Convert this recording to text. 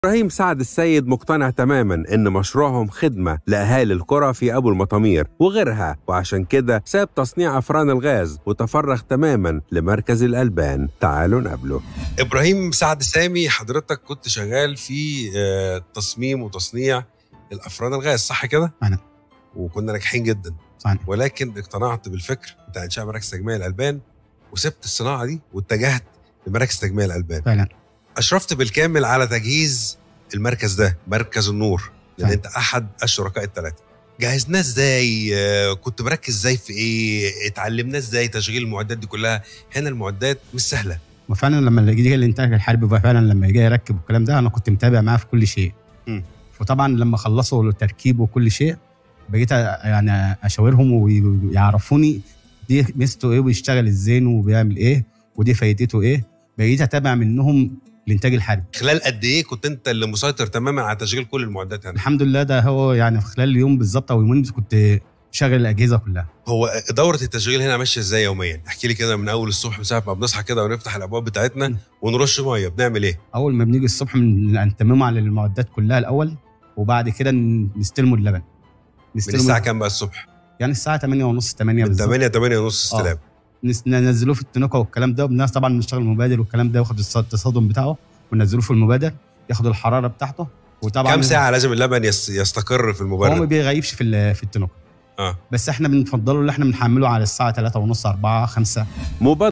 إبراهيم سعد السيد مقتنع تماما إن مشروعهم خدمة لأهالي القرى في أبو المطامير وغيرها وعشان كده ساب تصنيع أفران الغاز وتفرغ تماما لمركز الألبان تعالوا نقابله إبراهيم سعد سامي حضرتك كنت شغال في آه، تصميم وتصنيع الأفران الغاز صح كده؟ أنا. وكنا ناجحين جدا صحيح ولكن اقتنعت بالفكر بتاع إنشاء مراكز تجميع الألبان وسبت الصناعة دي واتجهت لمراكز تجميع الألبان فعلا اشرفت بالكامل على تجهيز المركز ده مركز النور لان فعلا. انت احد الشركاء الثلاثه جهزناه ازاي آه، كنت مركز ازاي في ايه اتعلمناه ازاي تشغيل المعدات دي كلها هنا المعدات مش سهله وفعلا لما يجي الانتاج الحربي بقى فعلا لما يجي يركب والكلام ده انا كنت متابع معاه في كل شيء مم. وطبعا لما خلصوا التركيب وكل شيء بقيت أ- يعني اشاورهم ويعرفوني دي ميزته ايه ويشتغل ازاي وبيعمل ايه ودي فايدته ايه بقيت اتابع منهم الانتاج الحربي خلال قد ايه كنت انت اللي مسيطر تماما على تشغيل كل المعدات هنا الحمد لله ده هو يعني في خلال اليوم بالظبط او يومين كنت شغل الاجهزه كلها هو دوره التشغيل هنا ماشيه ازاي يوميا احكي لي كده من اول الصبح من ساعه ما بنصحى كده ونفتح الابواب بتاعتنا مم. ونرش ميه بنعمل ايه اول ما بنيجي الصبح من- نتمم على المعدات كلها الاول وبعد كده ن- نستلموا اللبن من نستلموا الساعه كام بقى الصبح يعني الساعه 8 ونص 8 من بالظبط 8 8 ونص استلام نس- ننزلوه في التنوكه والكلام ده والناس طبعا بنشتغل مبادر والكلام ده ياخد الص- التصادم بتاعه وننزلوه في المبادر ياخد الحراره بتاعته وطبعا كام ساعه لازم اللبن يس- يستقر في هو ما المبرد بيغيبش في ال- في التنوكه اه بس احنا بنفضله اللي احنا بنحمله على الساعه 3 ونص 4 5 مبادرة